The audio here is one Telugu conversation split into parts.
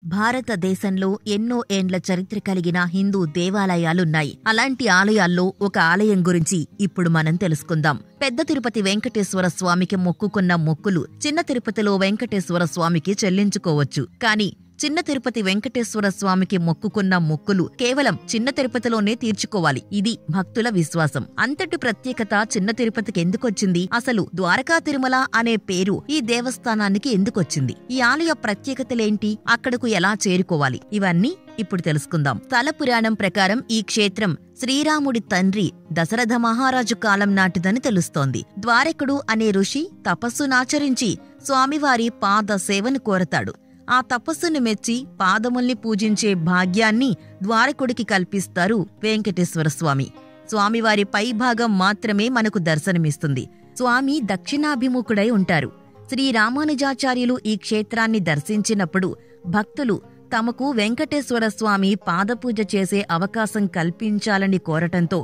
భారతదేశంలో ఎన్నో ఏండ్ల చరిత్ర కలిగిన హిందూ దేవాలయాలున్నాయి అలాంటి ఆలయాల్లో ఒక ఆలయం గురించి ఇప్పుడు మనం తెలుసుకుందాం పెద్ద తిరుపతి వెంకటేశ్వర స్వామికి మొక్కుకున్న మొక్కులు చిన్న తిరుపతిలో వెంకటేశ్వర స్వామికి చెల్లించుకోవచ్చు కానీ చిన్న తిరుపతి వెంకటేశ్వర స్వామికి మొక్కుకున్న మొక్కులు కేవలం చిన్న తిరుపతిలోనే తీర్చుకోవాలి ఇది భక్తుల విశ్వాసం అంతటి ప్రత్యేకత చిన్న తిరుపతికి ఎందుకొచ్చింది అసలు ద్వారకా తిరుమల అనే పేరు ఈ దేవస్థానానికి ఎందుకొచ్చింది ఈ ఆలయ ప్రత్యేకతలేంటి అక్కడకు ఎలా చేరుకోవాలి ఇవన్నీ ఇప్పుడు తెలుసుకుందాం స్థల పురాణం ప్రకారం ఈ క్షేత్రం శ్రీరాముడి తండ్రి దశరథ మహారాజు కాలం నాటిదని తెలుస్తోంది ద్వారకుడు అనే ఋషి తపస్సునాచరించి స్వామివారి పాద సేవను కోరతాడు ఆ తపస్సును మెచ్చి పాదముల్ని పూజించే భాగ్యాన్ని ద్వారకుడికి కల్పిస్తారు వెంకటేశ్వర స్వామి స్వామివారి పైభాగం మాత్రమే మనకు దర్శనమిస్తుంది స్వామి దక్షిణాభిముఖుడై ఉంటారు శ్రీరామానుజాచార్యులు ఈ క్షేత్రాన్ని దర్శించినప్పుడు భక్తులు తమకు వెంకటేశ్వర స్వామి పాదపూజ చేసే అవకాశం కల్పించాలని కోరటంతో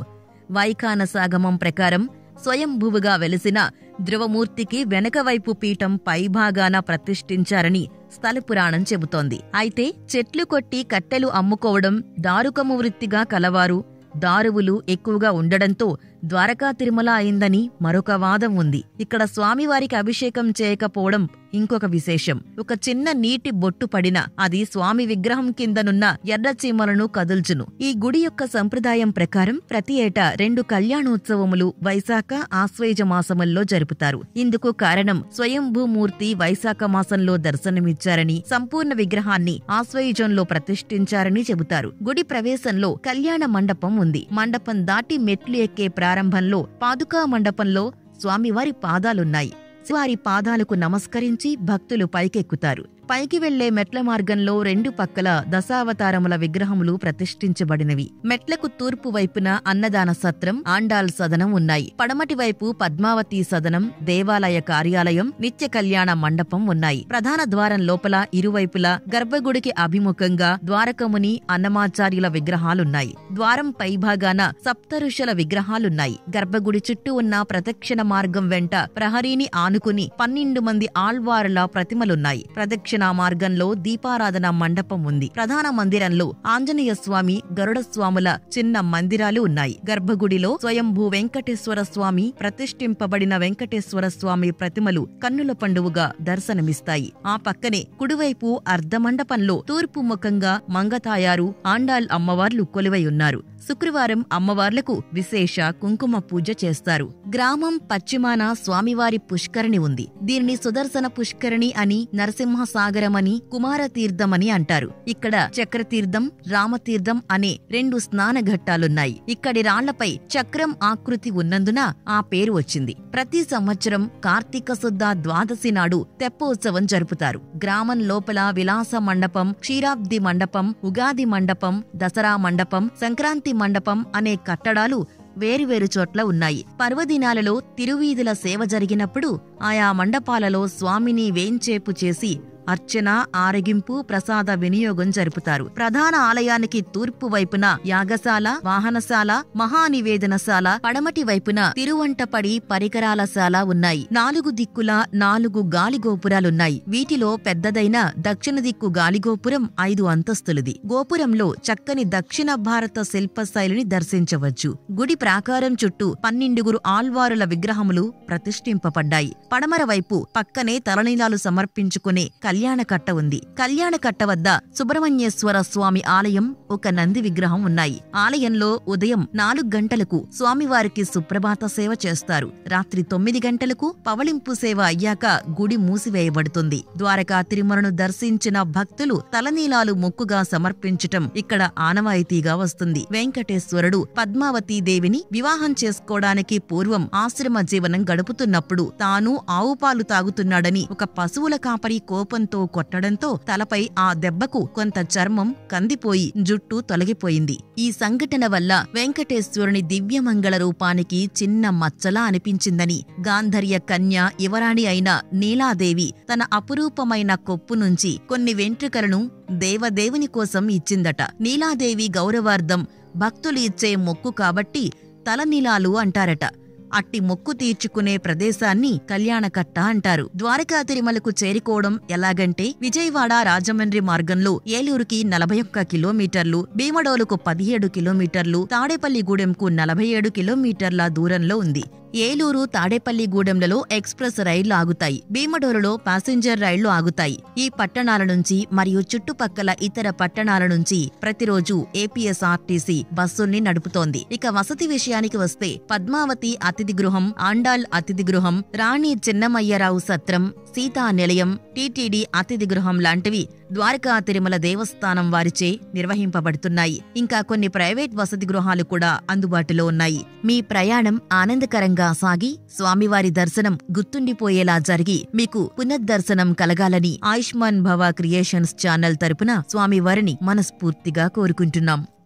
వైఖానసాగమం ప్రకారం స్వయంభువుగా వెలిసిన ధ్రువమూర్తికి వెనకవైపు పీఠం పైభాగాన ప్రతిష్ఠించారని స్థలపురాణం చెబుతోంది అయితే చెట్లు కొట్టి కట్టెలు అమ్ముకోవడం దారుకము వృత్తిగా కలవారు దారువులు ఎక్కువగా ఉండడంతో ద్వారకా తిరుమల అయిందని మరొక వాదం ఉంది ఇక్కడ స్వామివారికి అభిషేకం చేయకపోవడం ఇంకొక విశేషం ఒక చిన్న నీటి బొట్టు పడిన అది స్వామి విగ్రహం కిందనున్న ఎర్రచీమలను కదుల్చును ఈ గుడి యొక్క సంప్రదాయం ప్రకారం ప్రతి ఏటా రెండు కళ్యాణోత్సవములు వైశాఖ ఆశ్వేజ మాసముల్లో జరుపుతారు ఇందుకు కారణం స్వయంభూమూర్తి వైశాఖ మాసంలో దర్శనమిచ్చారని సంపూర్ణ విగ్రహాన్ని ఆశ్వయుజంలో ప్రతిష్ఠించారని చెబుతారు గుడి ప్రవేశంలో కళ్యాణ మండపం ఉంది మండపం దాటి మెట్లు ఎక్కే ప్రారంభంలో పాదుకా మండపంలో స్వామివారి పాదాలున్నాయి వారి పాదాలకు నమస్కరించి భక్తులు పైకెక్కుతారు పైకి వెళ్లే మెట్ల మార్గంలో రెండు పక్కల దశావతారముల విగ్రహములు ప్రతిష్ఠించబడినవి మెట్లకు తూర్పు వైపున అన్నదాన సత్రం ఆండాల్ సదనం ఉన్నాయి పడమటి వైపు పద్మావతి సదనం దేవాలయ కార్యాలయం నిత్య కళ్యాణ మండపం ఉన్నాయి ప్రధాన ద్వారం లోపల ఇరువైపులా గర్భగుడికి అభిముఖంగా ద్వారకముని అన్నమాచార్యుల విగ్రహాలున్నాయి ద్వారం పైభాగాన సప్తఋషుల విగ్రహాలున్నాయి గర్భగుడి చుట్టూ ఉన్న ప్రదక్షిణ మార్గం వెంట ప్రహరీని ఆనుకుని పన్నెండు మంది ఆళ్వారుల ప్రతిమలున్నాయి ప్రదక్షిణ మార్గంలో దీపారాధన మండపం ఉంది ప్రధాన మందిరంలో ఆంజనేయ స్వామి గరుడ స్వాముల చిన్న మందిరాలు ఉన్నాయి గర్భగుడిలో స్వయంభూ వెంకటేశ్వర స్వామి ప్రతిష్ఠింపబడిన వెంకటేశ్వర స్వామి ప్రతిమలు కన్నుల పండువుగా దర్శనమిస్తాయి ఆ పక్కనే కుడివైపు అర్ధమండపంలో తూర్పు ముఖంగా మంగతాయారు ఆండాల్ అమ్మవార్లు కొలువై ఉన్నారు శుక్రవారం అమ్మవార్లకు విశేష కుంకుమ పూజ చేస్తారు గ్రామం పశ్చిమాన స్వామివారి పుష్కరిణి ఉంది దీనిని సుదర్శన పుష్కరిణి అని నరసింహసాగరమని కుమారతీర్థమని అంటారు ఇక్కడ చక్రతీర్థం రామతీర్థం అనే రెండు స్నాన ఘట్టాలున్నాయి ఇక్కడి రాళ్లపై చక్రం ఆకృతి ఉన్నందున ఆ పేరు వచ్చింది ప్రతి సంవత్సరం కార్తీక శుద్ధ ద్వాదశి నాడు తెప్పోత్సవం జరుపుతారు గ్రామం లోపల విలాస మండపం క్షీరాబ్ది మండపం ఉగాది మండపం దసరా మండపం సంక్రాంతి మండపం అనే కట్టడాలు వేరువేరు చోట్ల ఉన్నాయి పర్వదినాలలో తిరువీధుల సేవ జరిగినప్పుడు ఆయా మండపాలలో స్వామిని వేంచేపు చేసి అర్చన ఆరగింపు ప్రసాద వినియోగం జరుపుతారు ప్రధాన ఆలయానికి తూర్పు వైపున యాగశాల వాహనశాల మహానివేదనశాల పడమటి వైపున తిరువంటపడి పరికరాలశాల ఉన్నాయి నాలుగు దిక్కుల నాలుగు గాలిగోపురాలున్నాయి వీటిలో పెద్దదైన దక్షిణ దిక్కు గాలిగోపురం ఐదు అంతస్తులది గోపురంలో చక్కని దక్షిణ భారత శిల్పశైలిని దర్శించవచ్చు గుడి ప్రాకారం చుట్టూ పన్నెండుగురు ఆల్వారుల విగ్రహములు ప్రతిష్ఠింపబడ్డాయి పడమర వైపు పక్కనే తలనీలాలు సమర్పించుకునే కళ్యాణకట్ట ఉంది కళ్యాణకట్ట వద్ద సుబ్రహ్మణ్యేశ్వర స్వామి ఆలయం ఒక నంది విగ్రహం ఉన్నాయి ఆలయంలో ఉదయం నాలుగు గంటలకు స్వామివారికి సుప్రభాత సేవ చేస్తారు రాత్రి తొమ్మిది గంటలకు పవళింపు సేవ అయ్యాక గుడి మూసివేయబడుతుంది ద్వారకా తిరుమలను దర్శించిన భక్తులు తలనీలాలు మొక్కుగా సమర్పించటం ఇక్కడ ఆనవాయితీగా వస్తుంది వెంకటేశ్వరుడు పద్మావతీ దేవిని వివాహం చేసుకోవడానికి పూర్వం ఆశ్రమ జీవనం గడుపుతున్నప్పుడు తాను ఆవు పాలు తాగుతున్నాడని ఒక పశువుల కాపరి కోపంతో కొట్టడంతో తలపై ఆ దెబ్బకు కొంత చర్మం కందిపోయి జుట్టు తొలగిపోయింది ఈ సంఘటన వల్ల వెంకటేశ్వరుని దివ్యమంగళ రూపానికి చిన్న మచ్చలా అనిపించిందని గాంధర్య కన్య యువరాణి అయిన నీలాదేవి తన అపురూపమైన కొప్పు నుంచి కొన్ని వెంట్రుకలను దేవదేవుని కోసం ఇచ్చిందట నీలాదేవి గౌరవార్థం భక్తులు ఇచ్చే మొక్కు కాబట్టి తలనీలాలు అంటారట అట్టి మొక్కు తీర్చుకునే ప్రదేశాన్ని కళ్యాణకట్ట అంటారు ద్వారకా తిరుమలకు చేరుకోవడం ఎలాగంటే విజయవాడ రాజమండ్రి మార్గంలో ఏలూరుకి నలభై ఒక్క కిలోమీటర్లు భీమడోలుకు పదిహేడు కిలోమీటర్లు తాడేపల్లిగూడెంకు నలభై ఏడు కిలోమీటర్ల దూరంలో ఉంది ఏలూరు తాడేపల్లిగూడెంలలో ఎక్స్ప్రెస్ రైళ్లు ఆగుతాయి భీమడోలులో ప్యాసింజర్ రైళ్లు ఆగుతాయి ఈ పట్టణాల నుంచి మరియు చుట్టుపక్కల ఇతర పట్టణాల నుంచి ప్రతిరోజు ఏపీఎస్ఆర్టీసీ బస్సుల్ని నడుపుతోంది ఇక వసతి విషయానికి వస్తే పద్మావతి అతిథి గృహం ఆండాల్ అతిథి గృహం రాణి చిన్నమయ్యరావు సత్రం సీతా నిలయం టీటీడీ అతిథి గృహం లాంటివి ద్వారకా తిరుమల దేవస్థానం వారిచే నిర్వహింపబడుతున్నాయి ఇంకా కొన్ని ప్రైవేట్ వసతి గృహాలు కూడా అందుబాటులో ఉన్నాయి మీ ప్రయాణం ఆనందకరంగా సాగి స్వామివారి దర్శనం గుర్తుండిపోయేలా జరిగి మీకు పునర్దర్శనం కలగాలని ఆయుష్మాన్ భవ క్రియేషన్స్ ఛానల్ తరపున స్వామివారిని మనస్ఫూర్తిగా కోరుకుంటున్నాం